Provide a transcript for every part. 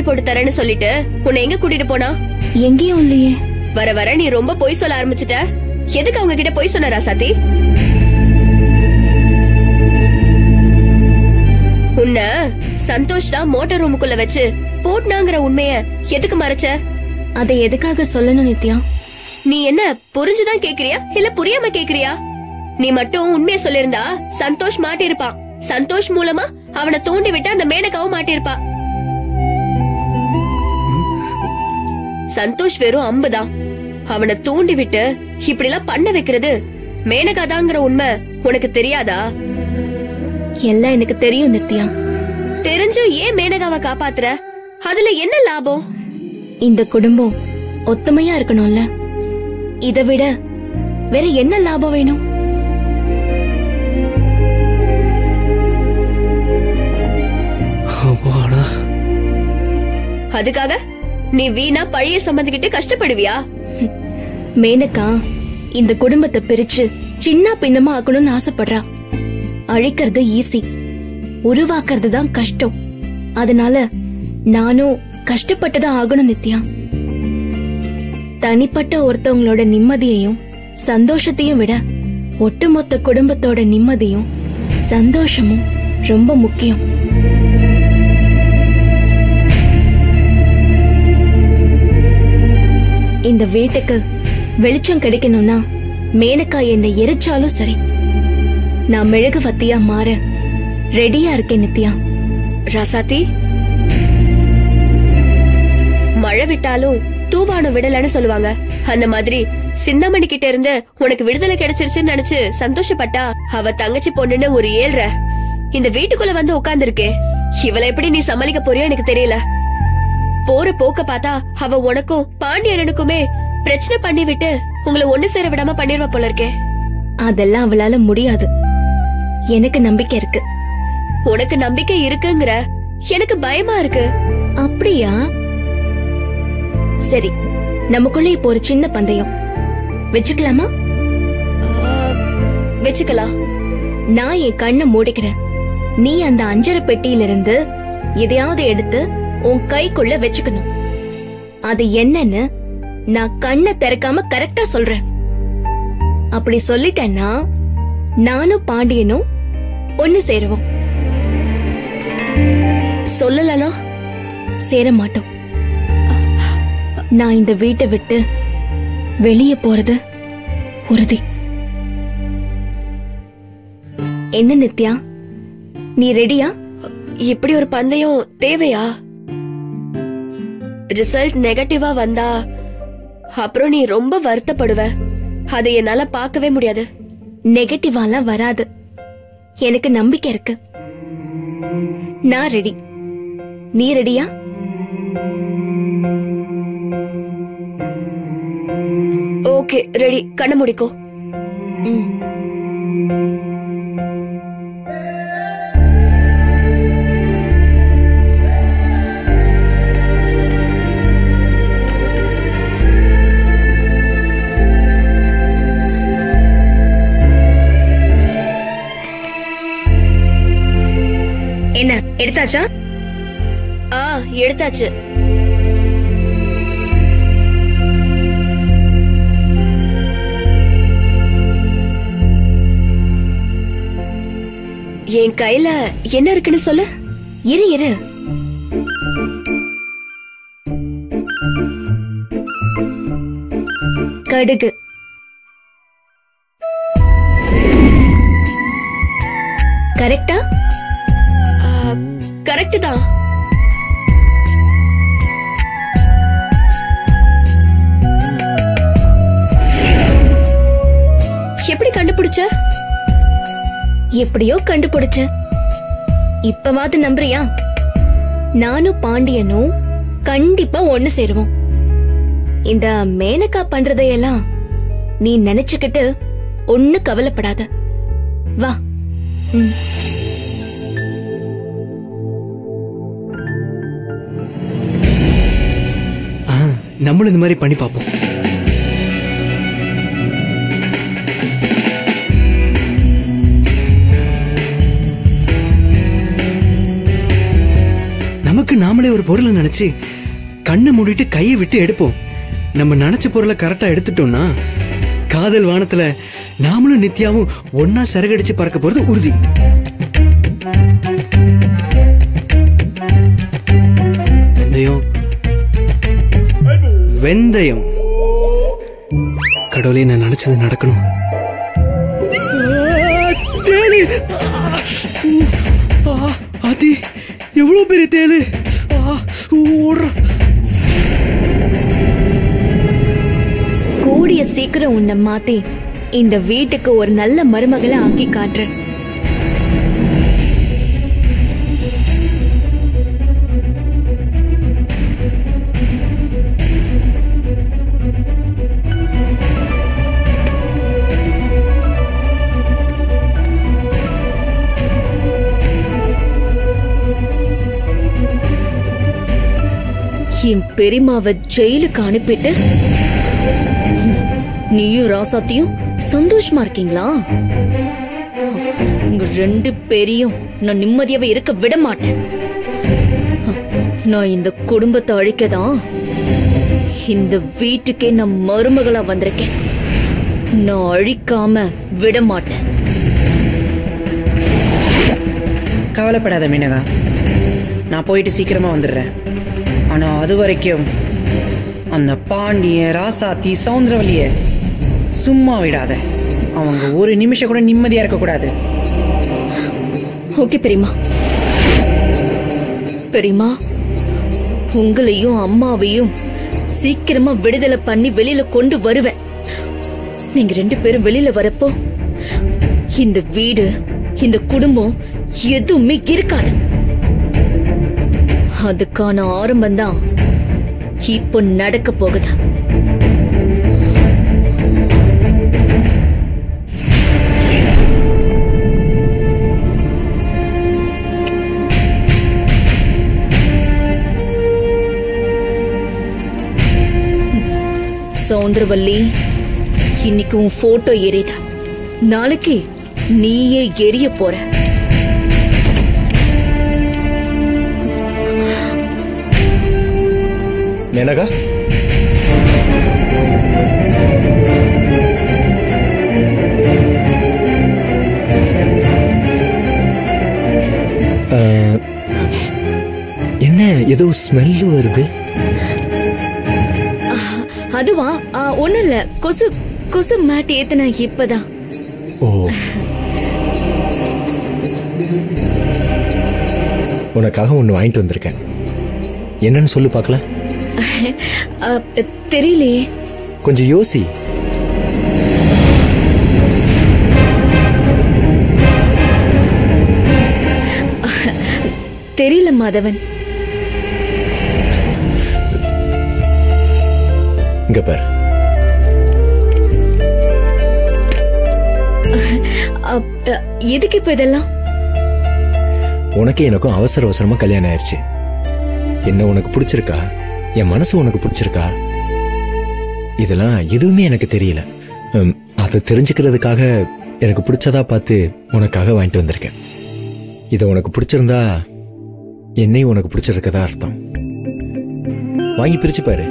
Coffee போட்டு தரேன்னு சொல்லிட்டு உன்னை எங்க கூட்டிட்டு போனா எங்கேயும் இல்லையே வர வர நீ ரொம்ப பொய் சொல்ல ஆரம்பிச்சிட்ட எதுக்கு அவங்க கிட்ட பொய் சொன்ன ராசாத்தி உன்ன சந்தோஷ் தான் மோட்டார் ரூமுக்குள்ள வச்சு பூட்னாங்கிற உண்மைய எதுக்கு மறைச்ச அதை எதுக்காக சொல்லணும் நித்யா நீ என்ன புரிஞ்சுதான் கேக்குறியா இல்ல புரியாம கேக்குறியா நீ மட்டும் உண்மைய சொல்லிருந்தா சந்தோஷ் மாட்டிருப்பான் சந்தோஷ் மூலமா அவனை தூண்டி விட்டு அந்த மேனகாவும் மாட்டிருப்பா சந்தோஷ் வெறும் அம்புதான் அவனை தூண்டி விட்டு இப்படி எல்லாம் பண்ண வைக்கிறது மேனகாதாங்கிற உண்மை உனக்கு தெரியாதா எல்லாம் எனக்கு தெரியும் நித்யா தெரிஞ்சும் ஏன் மேனகாவை காப்பாத்துற அதுல என்ன லாபம் இந்த குடும்பம் ஒத்துமையா இருக்கணும்ல இதை விட வேற என்ன லாபம் வேணும் அப்பாடா அதுக்காக நீ வீணா பழைய சம்மந்திக்கிட்டு கஷ்டப்படுவியா மேனகா இந்த குடும்பத்தை பிரிச்சு சின்ன பின்னமா ஆக்கணும்னு ஆசைப்படுறா அழிக்கிறது ஈஸி உருவாக்குறது தான் கஷ்டம் அதனால நானும் கஷ்டப்பட்டுதான் ஆகணும் நித்யா தனிப்பட்ட ஒருத்தவங்களோட நிம்மதியையும் சந்தோஷத்தையும் விட ஒட்டுமொத்த குடும்பத்தோட நிம்மதியும் சந்தோஷமும் ரொம்ப முக்கியம் இந்த வீட்டுக்கு வெளிச்சம் கிடைக்கணும்னா மேனக்கா என்னை எரிச்சாலும் சரி நான் மெழுகுவத்தியா மாற ரெடியா இருக்கேன் நித்யா ராசாத்தி மழை விட்டாலும் தூவானம் விடலன்னு சொல்லுவாங்க அந்த மாதிரி சின்னமணி கிட்ட இருந்து உனக்கு விடுதலை கிடைச்சிருச்சுன்னு நினைச்சு சந்தோஷப்பட்டா அவ தங்கச்சி பொண்ணுன்னு ஒரு ஏழ்ற இந்த வீட்டுக்குள்ள வந்து உட்கார்ந்துருக்கே இவளை எப்படி நீ சமாளிக்க போறியோ எனக்கு தெரியல போற போக்க பார்த்தா அவ உனக்கும் பாண்டியனுக்குமே பிரச்சனை பண்ணி விட்டு உங்களை ஒண்ணு சேர விடாம பண்ணிருவா போல இருக்கே அதெல்லாம் அவளால முடியாது எனக்கு நம்பிக்கை இருக்கு உனக்கு நம்பிக்கை இருக்குங்கிற எனக்கு பயமா இருக்கு அப்படியா சரி நமக்குள்ள இப்போ ஒரு சின்ன பந்தயம் வச்சுக்கலாமா ஆ, வச்சுக்கலாம் நான் என் கண்ணை மூடிக்கிறேன் நீ அந்த அஞ்சரை பெட்டியில இருந்து எதையாவது எடுத்து உன் கைக்குள்ள வச்சுக்கணும் அது என்னன்னு நான் கண்ணை திறக்காம கரெக்டா சொல்றேன் அப்படி சொல்லிட்டேன்னா நானும் பாண்டியனும் ஒண்ணு சேருவோம் சொல்லலனா சேர மாட்டோம் நான் இந்த வீட்டை விட்டு வெளியே போறது உறுதி என்ன நித்யா நீ ரெடியா இப்படி ஒரு பந்தயம் தேவையா ரிசல்ட் நெகட்டிவா வந்தா அப்புறம் நீ ரொம்ப வருத்தப்படுவ அதை என்னால பார்க்கவே முடியாது நெகட்டிவாலாம் வராது எனக்கு நம்பிக்கை இருக்கு நான் ரெடி நீ ரெடியா ஓகே ரெடி கண்ண முடிக்கோ ம். என்ன எடுத்தாச்சா ஆ எடுத்தாச்சு என் கையில என்ன இருக்குன்னு சொல்லு இரு இரு கடுகு கரெக்டா கரெக்ட் தான் எப்படி கண்டுபிடிச்ச எப்படியோ கண்டுபிடிச்ச இப்பவாது நம்புறியா நானும் பாண்டியனும் கண்டிப்பா ஒண்ணு சேருவோம் இந்த மேனகா பண்றதையெல்லாம் நீ நினைச்சுக்கிட்டு ஒண்ணு கவலைப்படாத வா ம். ஆ நம்மளும் இந்த மாதிரி பண்ணி பார்ப்போம் நமக்கு நாமளே ஒரு பொருளை நினைச்சு கண்ணை மூடிட்டு கையை விட்டு எடுப்போம் நம்ம நினைச்ச பொருளை கரெக்டா எடுத்துட்டோம்னா காதல் வானத்துல நாமளும் நித்யாவும் ஒன்னா சரகடிச்சு பறக்க போறது உறுதி வெந்தயம் வெந்தயம் கடவுளே நான் நினைச்சது நடக்கணும் தேனு ஆ, ஆத்தி எவ்வளவு பெரிய தேனு ஆ, ஓடுற கூடிய சீக்கிரம் உன்னை மாத்தி இந்த வீட்டுக்கு ஒரு நல்ல மருமகளை ஆக்கி காட்டுறேன் என் பெரியமாவ ஜெயிலுக்கு அனுப்பிட்டு நீயும் ராசாத்தியும் சந்தோஷமா இருக்கீங்களா உங்க ரெண்டு பேரையும் நான் நிம்மதியாவே இருக்க விட மாட்டேன் நான் இந்த குடும்பத்தை அழிக்கதான் இந்த வீட்டுக்கே நான் மருமகளா வந்திருக்கேன் நான் அழிக்காம விட மாட்டேன் கவலைப்படாத மீனகா நான் போயிட்டு சீக்கிரமா வந்துடுறேன் ஆனா அது வரைக்கும் அந்த பாண்டிய ராசாத்தி சவுந்தரவல்லிய சும்மா விடாத அவங்க ஒரு நிமிஷம் கூட நிம்மதியா இருக்க கூடாது ஓகே பெரியமா பெரியமா உங்களையும் அம்மாவையும் சீக்கிரமா விடுதலை பண்ணி வெளியில கொண்டு வருவேன் நீங்க ரெண்டு பேரும் வெளியில வரப்போ இந்த வீடு இந்த குடும்பம் எதுவுமே இருக்காது அதுக்கான ஆரம்பம் தான் இப்போ நடக்க போகுது சௌந்தரவல்லி இன்னைக்கு உன் போட்டோ எரியுது நாளைக்கு நீயே எரிய போற மேனகா அஹ், என்ன ஏதோ ஸ்மெல் வருது அதுவா ஆ, ஒண்ணும் இல்ல கொசு கொசு மேட் ஏத்தன இப்பதான் ஓ உனக்காக ஒன்று வாங்கிட்டு வந்திருக்கேன் என்னன்னு சொல்லு பார்க்கலாம் ஆ, தெரியலையே கொஞ்சம் யோசி தெரியல மாதவன் இங்க பாரு ஆ, ஆ, எதுக்கு இப்ப இதெல்லாம் உனக்கு எனக்கும் அவசர அவசரமா கல்யாணம் ஆயிடுச்சு என்ன உனக்கு பிடிச்சிருக்கா என் மனசு உனக்கு பிடிச்சிருக்கா இதெல்லாம் எதுவுமே எனக்கு தெரியல உம், அதை தெரிஞ்சுக்கிறதுக்காக எனக்கு பிடிச்சதா பார்த்து உனக்காக வாங்கிட்டு வந்திருக்கேன் இதை உனக்கு பிடிச்சிருந்தா என்னையும் உனக்கு பிடிச்சிருக்கதா அர்த்தம் வாங்கி பிரிச்சு பாரு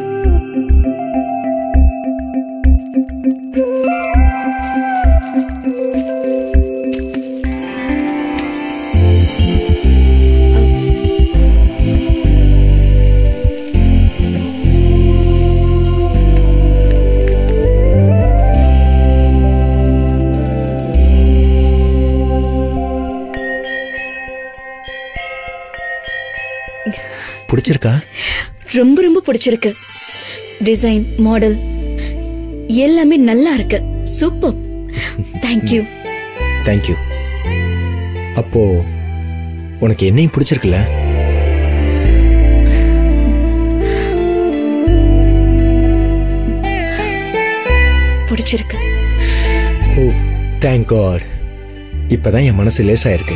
பிடிச்சிருக்கா ரொம்ப ரொம்ப பிடிச்சிருக்கு டிசைன் மாடல் எல்லாமே நல்லா இருக்கு சூப்பர் தேங்க்யூ தேங்க்யூ அப்போ உனக்கு என்னையும் பிடிச்சிருக்குல்ல பிடிச்சிருக்கு ஓ தேங்க் காட் இப்பதான் என் மனசு லேசா இருக்கு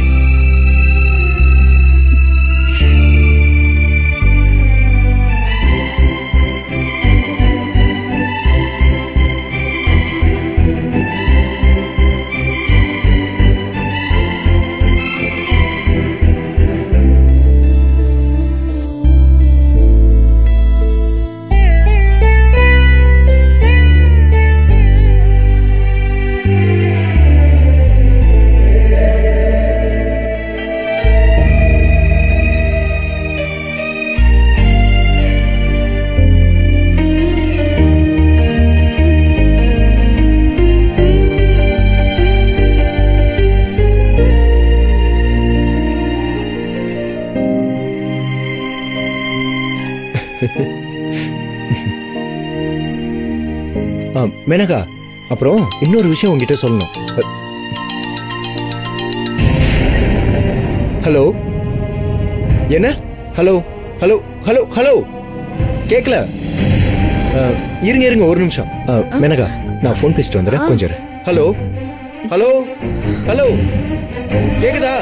மேனகா அப்புறம் இன்னொரு விஷயம் உங்ககிட்ட சொல்லணும் அ- ஹலோ என்ன ஹலோ ஹலோ ஹலோ ஹலோ கேட்கல அ, இருங்க இருங்க ஒரு நிமிஷம் அ, மேனகா நான் ஃபோன் பேசிட்டு வந்துடுறேன் கொஞ்சம் இரு. ஹலோ ஹலோ ஹலோ கேக்குதா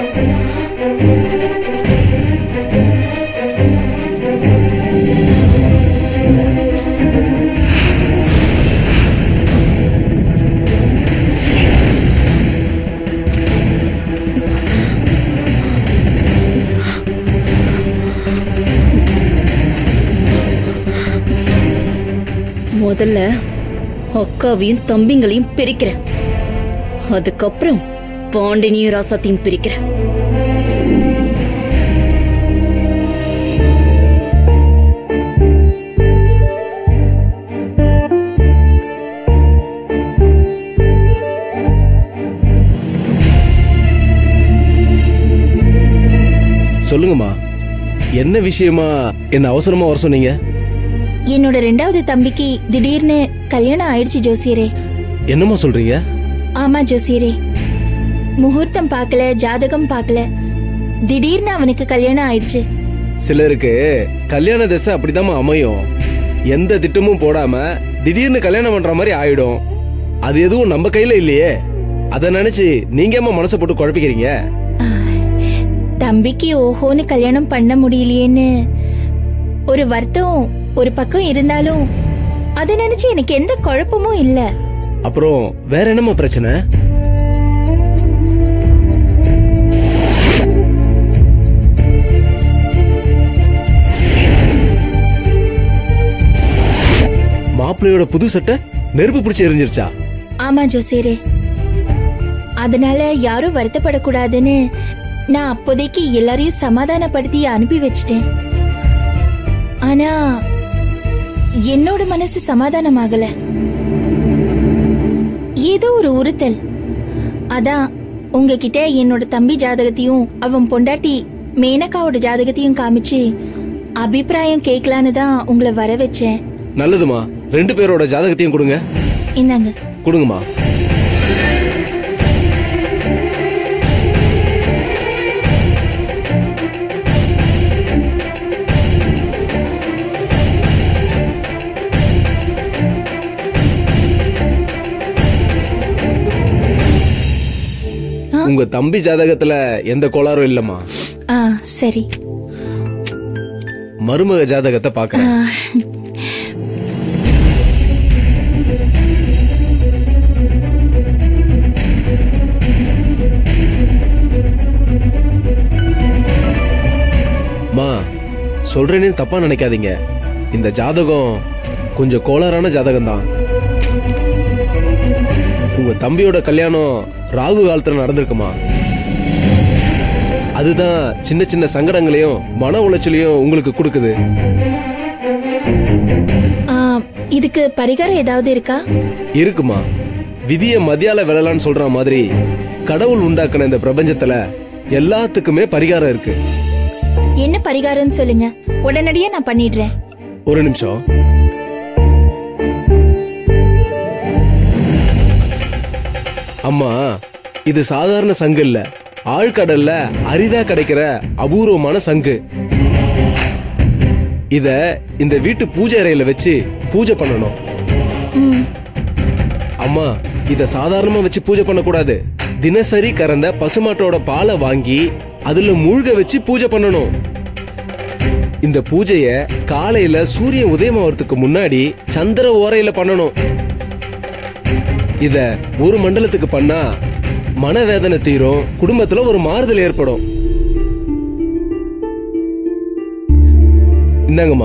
முதல்ல அக்காவையும் தம்பிங்களையும் பிரிக்கிறேன் அதுக்கப்புறம் பாண்டினியும் ராசாத்தையும் பிரிக்கிறேன் சொல்லுங்கம்மா என்ன விஷயமா என்ன அவசரமா வர சொன்னீங்க என்னோட ரெண்டாவது தம்பிக்கு திடீர்னு கல்யாணம் ஆயிடுச்சு ஜோசியரே என்னம்மா சொல்றீங்க ஆமா ஜோசியரே முகூர்த்தம் பார்க்கல ஜாதகம் பார்க்கல திடீர்னு அவனுக்கு கல்யாணம் ஆயிடுச்சு சிலருக்கு கல்யாண தசை அப்படிதாம்மா அமையும் எந்த திட்டமும் போடாம திடீர்னு கல்யாணம் பண்ற மாதிரி ஆயிடும் அது எதுவும் நம்ம கையில இல்லையே அத நினைச்சு நீங்க ஏம்மா மனசை போட்டு குழப்பிக்கிறீங்க தம்பிக்கு ஓஹோன்னு கல்யாணம் பண்ண முடியலையேன்னு ஒரு வருத்தம் ஒரு பக்கம் இருந்தாலும் அதை நினைச்சு எனக்கு எந்த குழப்பமும் இல்ல அப்புறம் வேற என்னம்மா பிரச்சனை மாப்பிள்ளையோட புது சட்டை நெருப்பு பிடிச்சி எரிஞ்சிருச்சா ஆமா ஜோசியரே அதனால யாரும் வருத்தப்படக்கூடாதுன்னு நான் அப்போதைக்கு எல்லாரையும் சமாதானப்படுத்தி அனுப்பி வச்சிட்டேன் ஆனா என்னோட மனசு சமாதானமாகல ஏதோ ஒரு உறுத்தல் அதான் உங்ககிட்ட என்னோட தம்பி ஜாதகத்தையும் அவன் பொண்டாட்டி மேனகாவோட ஜாதகத்தையும் காமிச்சு அபிப்பிராயம் கேட்கலான்னு தான் உங்களை வர வச்சேன் நல்லதுமா ரெண்டு பேரோட ஜாதகத்தையும் கொடுங்க இந்தாங்க கொடுங்கம்மா உங்க தம்பி ஜாதகத்துல எந்த கோளாறும் இல்லம்மா ஆ சரி மருமக ஜாதகத்தை பாக்குறேன் மா சொல்றேன்னு தப்பா நினைக்காதீங்க இந்த ஜாதகம் கொஞ்சம் கோளாறான ஜாதகம் தான் உங்க தம்பியோட கல்யாணம் ராகு காலத்துல நடந்திருக்குமா அதுதான் சின்ன சின்ன சங்கடங்களையும் மன உளைச்சலையும் உங்களுக்கு கொடுக்குது ஆ, இதுக்கு பரிகாரம் ஏதாவது இருக்கா இருக்குமா விதிய மதியால விழலான்னு சொல்ற மாதிரி கடவுள் உண்டாக்குன இந்த பிரபஞ்சத்துல எல்லாத்துக்குமே பரிகாரம் இருக்கு என்ன பரிகாரம்னு சொல்லுங்க உடனடியா நான் பண்ணிடுறேன் ஒரு நிமிஷம் அம்மா இது சாதாரண சங்கு இல்ல ஆழ்கடல்ல அரிதா கிடைக்கிற அபூர்வமான சங்கு இத இந்த வீட்டு பூஜை அறையில வச்சு பூஜை பண்ணணும் ம், அம்மா இத சாதாரணமா வச்சு பூஜை பண்ண கூடாது தினசரி கறந்த பசுமாட்டோட பாலை வாங்கி அதுல மூழ்க வச்சு பூஜை பண்ணணும் இந்த பூஜைய காலையில சூரியன் உதயமாவதுக்கு முன்னாடி சந்திர ஓரையில பண்ணணும் இத ஒரு மண்டலத்துக்கு பண்ணா மனவேதனை தீரும் குடும்பத்துல ஒரு மாறுதல் ஏற்படும் இந்தாங்கம்மா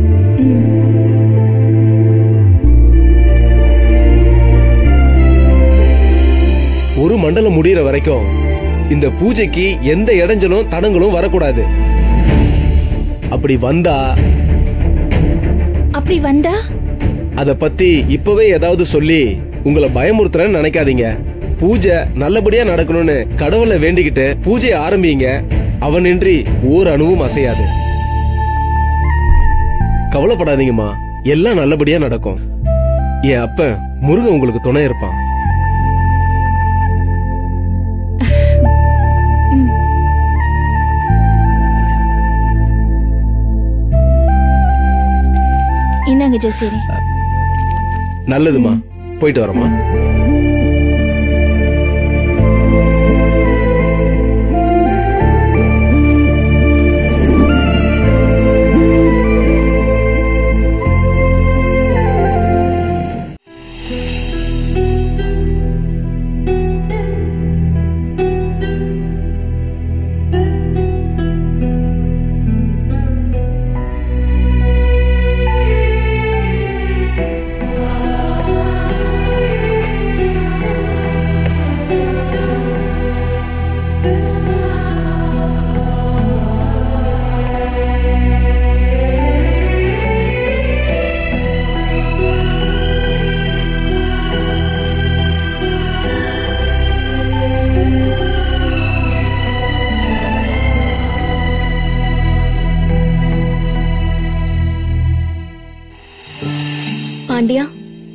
ஒரு மண்டலம் முடியற வரைக்கும் இந்த பூஜைக்கு எந்த இடைஞ்சலும் தடங்களும் வரக்கூடாது அப்படி வந்தா அப்படி வந்தா அத பத்தி இப்பவே ஏதாவது சொல்லி உங்களை பயமுறுத்துறேன்னு நினைக்காதீங்க பூஜை நல்லபடியா நடக்கணும்னு கடவுளை வேண்டிக்கிட்டு பூஜையை ஆரம்பிங்க அவனின்றி ஓர் அணுவும் அசையாது கவலைப்படாதீங்கம்மா எல்லாம் நல்லபடியா நடக்கும் என் அப்ப முருகன் உங்களுக்கு துணை இருப்பான் இந்தாங்க ஜெசேரி நல்லதுமா போயிட்டு வரமா பாண்டியா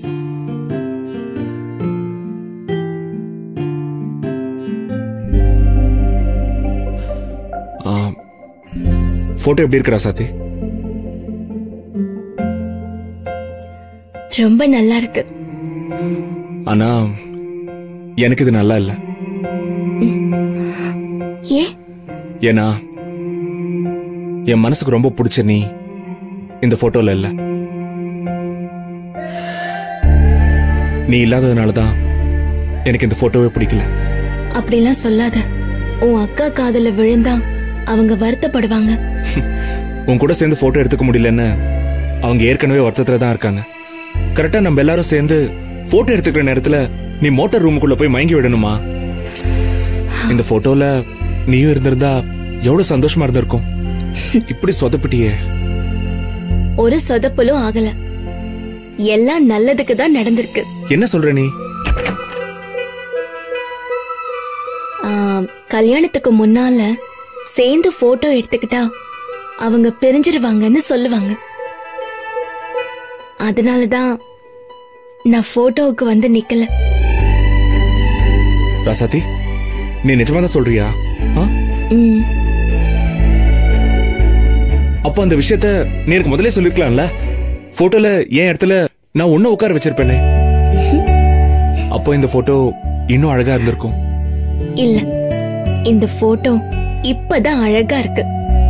போட்டோ எப்படி இருக்கிறா சாத்தி ரொம்ப நல்லா இருக்கு ஆனா எனக்கு இது நல்லா இல்ல ஏ ஏன்னா என் மனசுக்கு ரொம்ப பிடிச்ச நீ இந்த போட்டோல இல்ல நீ இல்லாததுனால தான் எனக்கு இந்த போட்டோவே பிடிக்கல அப்படிலாம் சொல்லாத உன் அக்கா காதல விழுந்தா அவங்க வருத்தப்படுவாங்க உன் கூட சேர்ந்து போட்டோ எடுத்துக்க முடியலன்னு அவங்க ஏற்கனவே வருத்தத்துல தான் இருக்காங்க கரெக்டா நம்ம எல்லாரும் சேர்ந்து போட்டோ எடுத்துக்கிற நேரத்துல நீ மோட்டார் ரூமுக்குள்ள போய் மயங்கி விடணுமா இந்த போட்டோல நீயும் இருந்திருந்தா எவ்வளவு சந்தோஷமா இருந்திருக்கும் இப்படி சொதப்பிட்டியே ஒரு சொதப்பலும் ஆகல எல்லாம் நல்லதுக்கு தான் நடந்திருக்கு என்ன சொல்ற நீ ஆ, கல்யாணத்துக்கு முன்னால சேர்ந்து போட்டோ எடுத்துக்கிட்டா அவங்க பிரிஞ்சிருவாங்கன்னு சொல்லுவாங்க அதனாலதான் நான் போட்டோவுக்கு வந்து நிக்கல ராசாத்தி நீ நிஜமா தான் சொல்றியா ஆ? ம், அப்போ அந்த விஷயத்த நீ எனக்கு முதல்ல சொல்லிருக்கலாம்ல போட்டோல என் இடத்துல நான் உன்ன உட்கார வச்சிருப்பேனே அப்போ இந்த போட்டோ இன்னும் அழகா இருந்திருக்கும் இல்ல இந்த போட்டோ இப்பதான் அழகா இருக்கு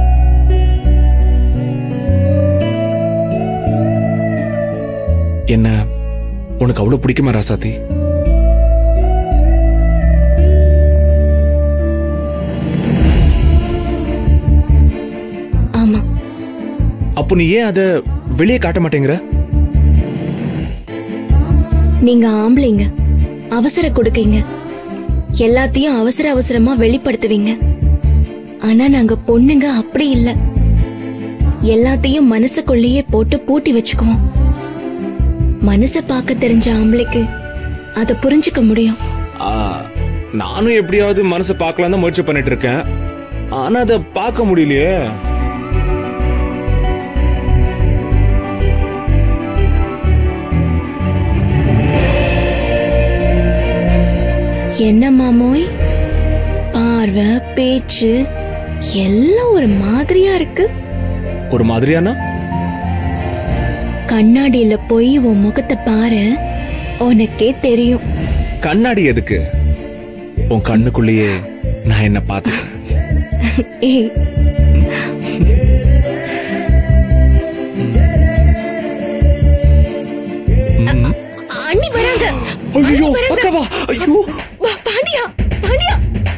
என்ன உனக்கு அவ்வளவு பிடிக்குமா ராசாத்தி ஆமா அப்போ நீ ஏன் அத வெளியே காட்ட மாட்டேங்கிற நீங்க ஆம்பளைங்க அவசர கொடுக்கீங்க எல்லாத்தையும் அவசர அவசரமா வெளிப்படுத்துவீங்க ஆனா நாங்க பொண்ணுங்க அப்படி இல்ல எல்லாத்தையும் மனசுக்குள்ளேயே போட்டு பூட்டி வச்சுக்குவோம் மனச பார்க்க தெரிஞ்ச ஆம்பளைக்கு அத புரிஞ்சுக்க முடியும் ஆ, நானும் எப்படியாவது மனசை பார்க்கலாம் தான் முயற்சி பண்ணிட்டு இருக்கேன் ஆனா அதை பார்க்க முடியலையே என்ன மாமோய் பார்வை பேச்சு எல்லாம் ஒரு மாதிரியா இருக்கு ஒரு மாதிரியானா கண்ணாடியில போய் உன் முகத்தை பாரு உனக்கே தெரியும் கண்ணாடி எதுக்கு உன் கண்ணுக்குள்ளேயே நான் என்ன பார்த்துக்கிறேன் ஏய் அ- அண்ணி வராங்க ஐயோ அக்காவா ஐயோ வா, பாண்டியா பாண்டியா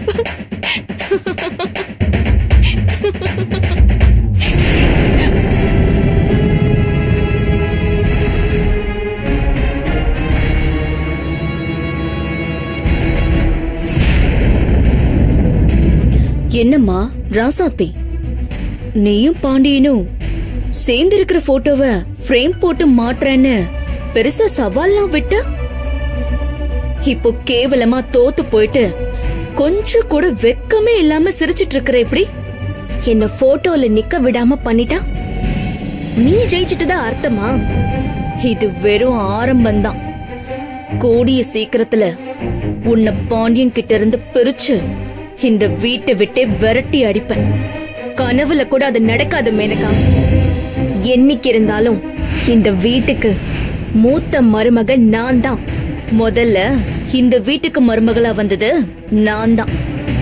என்னம்மா ராசாத்தி நீயும் பாண்டியனும் சேர்ந்து இருக்கிற போட்டோவை ஃப்ரேம் போட்டு மாட்டுறேன்னு பெருசா சவால்லாம் விட்ட இப்போ கேவலமா தோத்து போயிட்டு கொஞ்சம் கூட வெக்கமே இல்லாம சிரிச்சிட்டு இருக்கிற இப்படி என்ன போட்டோல நிக்க விடாம பண்ணிட்டா நீ ஜெயிச்சிட்டு தான் அர்த்தமா இது வெறும் ஆரம்பம்தான் கூடிய சீக்கிரத்துல உன்னை பாண்டியன் கிட்ட இருந்து பிரிச்சு இந்த வீட்டை விட்டே விரட்டி அடிப்பேன் கனவுல கூட அது நடக்காது மேனகா என்னைக்கு இருந்தாலும் இந்த வீட்டுக்கு மூத்த மருமக நான் தான் முதல்ல இந்த வீட்டுக்கு மருமகளா வந்தது நான் தான்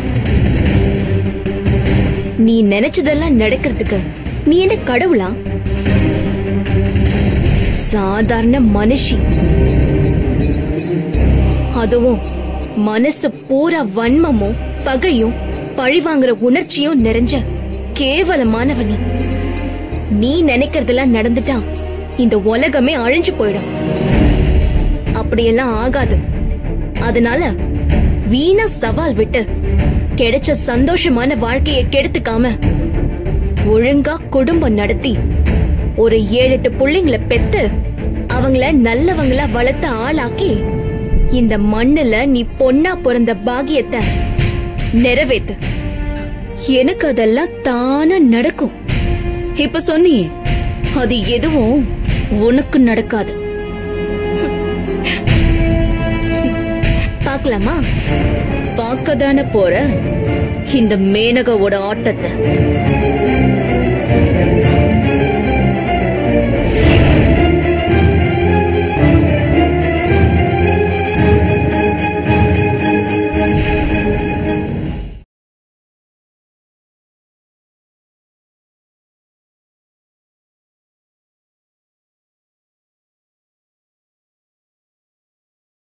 நீ நினைச்சதெல்லாம் நடக்கிறதுக்கு நீ என்ன கடவுளா சாதாரண மனுஷி அதுவும் மனசு பூரா வன்மமும் பகையும் பழிவாங்குற உணர்ச்சியும் நிறைஞ்ச கேவலமானவ நீ நீ நினைக்கிறதெல்லாம் நடந்துட்டா இந்த உலகமே அழிஞ்சு போயிடும் அப்படியெல்லாம் ஆகாது அதனால வீணா சவால் விட்டு கிடைச்ச சந்தோஷமான வாழ்க்கையை கெடுத்துக்காம ஒழுங்கா குடும்பம் நடத்தி ஒரு ஏழு எட்டு புள்ளைங்களை பெத்து அவங்கள நல்லவங்களா வளர்த்த ஆளாக்கி இந்த மண்ணுல நீ பொண்ணா பிறந்த பாகியத்தை நிறைவேத்து எனக்கு அதெல்லாம் தானா நடக்கும் இப்ப சொன்னியே அது எதுவும் உனக்கு நடக்காது பார்க்கலாமா பார்க்க தானே போற இந்த மேனகாவோட ஆட்டத்தை